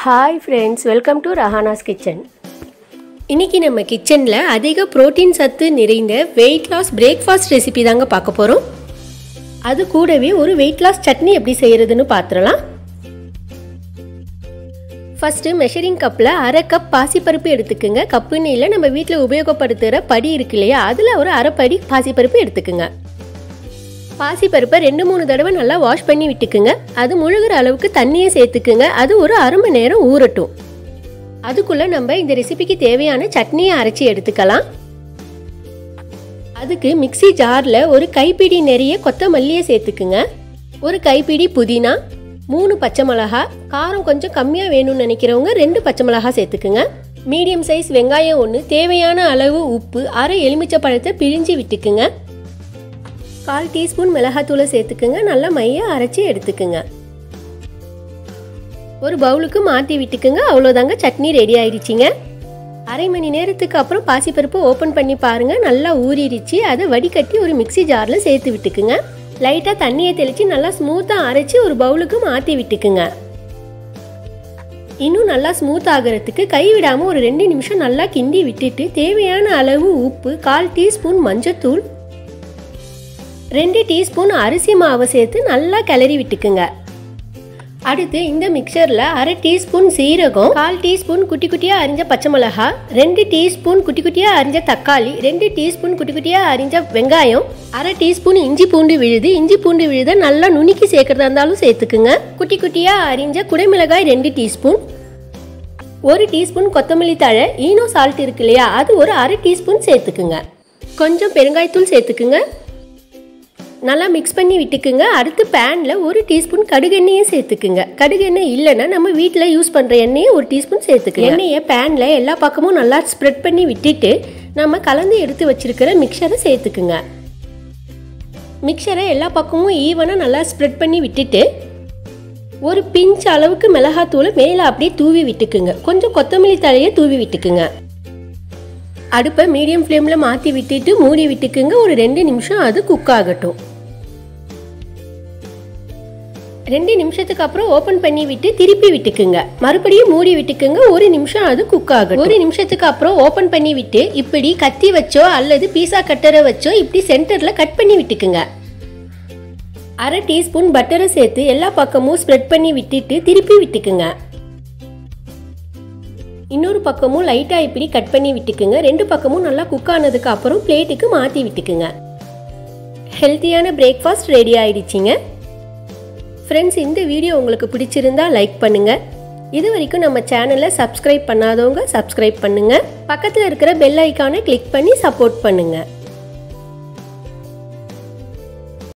hi friends welcome to Rahana's kitchen இன்னைக்கு நம்ம கிச்சனில் அதிக புரோட்டீன் சத்து நிறைந்த வெயிட் லாஸ் பிரேக்ஃபாஸ்ட் ரெசிபி தாங்க பார்க்க போகிறோம் அது கூடவே ஒரு வெயிட் லாஸ் சட்னி எப்படி செய்கிறதுன்னு பார்த்துடலாம் ஃபஸ்ட்டு மெஷரிங் கப்பில் அரை கப் பாசிப்பருப்பு எடுத்துக்குங்க கப்புன்னு இல்லை நம்ம வீட்டில் உபயோகப்படுத்துகிற படி இருக்கு இல்லையா அதில் ஒரு அரை படி பாசிப்பருப்பு எடுத்துக்குங்க பாசிப்பருப்பை ரெண்டு மூணு தடவை நல்லா வாஷ் பண்ணி விட்டுக்குங்க அது முழுகிற அளவுக்கு தண்ணியை சேர்த்துக்குங்க அது ஒரு அரை மணி நேரம் ஊறட்டும் அதுக்குள்ளே நம்ம இந்த ரெசிபிக்கு தேவையான சட்னியை அரைச்சி எடுத்துக்கலாம் அதுக்கு மிக்சி ஜாரில் ஒரு கைப்பிடி நிறைய கொத்தமல்லியை சேர்த்துக்குங்க ஒரு கைப்பிடி புதினா மூணு பச்சை மிளகா காரம் கொஞ்சம் கம்மியாக வேணும்னு நினைக்கிறவங்க ரெண்டு பச்சை மிளகா சேர்த்துக்குங்க மீடியம் சைஸ் வெங்காயம் ஒன்று தேவையான அளவு உப்பு அரை எலுமிச்சை பழத்தை பிழிஞ்சு விட்டுக்குங்க கால் டீஸ்பூன் மிளகாத்தூளை சேர்த்துக்குங்க நல்லா மைய அரைச்சி எடுத்துக்குங்க ஒரு பவுலுக்கு மாற்றி விட்டுக்குங்க அவ்வளோதாங்க சட்னி ரெடி ஆயிடுச்சிங்க அரை மணி நேரத்துக்கு அப்புறம் பாசிப்பருப்பு ஓப்பன் பண்ணி பாருங்கள் நல்லா ஊறிடுச்சு அதை வடிகட்டி ஒரு மிக்சி ஜாரில் சேர்த்து விட்டுக்குங்க லைட்டாக தண்ணியை தெளித்து நல்லா ஸ்மூத்தாக அரைச்சி ஒரு பவுலுக்கு மாற்றி விட்டுக்குங்க இன்னும் நல்லா ஸ்மூத் ஆகிறதுக்கு கை விடாமல் ஒரு ரெண்டு நிமிஷம் நல்லா கிண்டி விட்டுட்டு தேவையான அளவு உப்பு கால் டீஸ்பூன் மஞ்சத்தூள் ரெண்டு டீஸ்பூன் அரிசி மாவை சேர்த்து நல்லா கிளறி விட்டுக்குங்க அடுத்து இந்த மிக்சரில் அரை டீஸ்பூன் சீரகம் கால் டீஸ்பூன் குட்டி குட்டியாக அரிஞ்ச பச்சை மிளகா ரெண்டு டீஸ்பூன் குட்டி குட்டியாக அரிஞ்ச தக்காளி ரெண்டு டீஸ்பூன் குட்டி குட்டியாக அரிஞ்ச வெங்காயம் அரை டீஸ்பூன் இஞ்சி பூண்டு விழுது இஞ்சி பூண்டு விழுத நல்லா நுணுக்கி சேர்க்கறதா இருந்தாலும் சேர்த்துக்குங்க குட்டி குட்டியாக அரிஞ்ச குடைமிளகாய் ரெண்டு டீஸ்பூன் ஒரு டீஸ்பூன் கொத்தமல்லி தழை ஈனோ சால்ட் இருக்கு இல்லையா அது ஒரு அரை டீஸ்பூன் சேர்த்துக்குங்க கொஞ்சம் பெருங்காயத்தூள் சேர்த்துக்குங்க நல்லா மிக்ஸ் பண்ணி விட்டுக்குங்க அடுத்து பேனில் ஒரு டீஸ்பூன் கடுகெண்ணெயும் சேர்த்துக்குங்க கடுகெண்ணெய் இல்லைன்னா நம்ம வீட்டில் யூஸ் பண்ணுற எண்ணெயை ஒரு டீஸ்பூன் சேர்த்துக்குங்க எண்ணெயை பேனில் எல்லா பக்கமும் நல்லா ஸ்ப்ரெட் பண்ணி விட்டுட்டு நம்ம கலந்து எடுத்து வச்சிருக்கிற மிக்சரை சேர்த்துக்குங்க மிக்சரை எல்லா பக்கமும் ஈவனாக நல்லா ஸ்ப்ரெட் பண்ணி விட்டுட்டு ஒரு பிஞ்ச் அளவுக்கு மிளகாத்தூளை மேலே அப்படியே தூவி விட்டுக்குங்க கொஞ்சம் கொத்தமல்லி தழையை தூவி விட்டுக்குங்க அடுப்பை மீடியம் ஃப்ளேமில் மாற்றி விட்டுட்டு மூடி விட்டுக்குங்க ஒரு ரெண்டு நிமிஷம் அது குக் ஆகட்டும் ரெண்டு நிமிஷத்துக்கு அப்புறம் ஓப்பன் பண்ணி விட்டு திருப்பி விட்டுக்குங்க மறுபடியும் மூடி விட்டுக்குங்க ஒரு நிமிஷம் அது குக் ஆகும் ஒரு நிமிஷத்துக்கு அப்புறம் ஓப்பன் பண்ணி விட்டு இப்படி கத்தி வச்சோ அல்லது பீஸா கட்டரை வச்சோ இப்படி சென்டரில் கட் பண்ணி விட்டுக்குங்க அரை டீஸ்பூன் பட்டரை சேர்த்து எல்லா பக்கமும் ஸ்ப்ரெட் பண்ணி விட்டுட்டு திருப்பி விட்டுக்குங்க இன்னொரு பக்கமும் லைட்டாக இப்படி கட் பண்ணி விட்டுக்குங்க ரெண்டு பக்கமும் நல்லா குக் ஆனதுக்கு அப்புறம் பிளேட்டுக்கு மாற்றி விட்டுக்குங்க ஹெல்த்தியான பிரேக்ஃபாஸ்ட் ரெடி ஆயிடுச்சிங்க ஃப்ரெண்ட்ஸ் இந்த வீடியோ உங்களுக்கு பிடிச்சிருந்தா லைக் பண்ணுங்கள் இது வரைக்கும் நம்ம சேனலை சப்ஸ்கிரைப் பண்ணாதவங்க சப்ஸ்கிரைப் பண்ணுங்கள் பக்கத்தில் இருக்கிற பெல் ஐக்கானை கிளிக் பண்ணி சப்போர்ட் பண்ணுங்கள்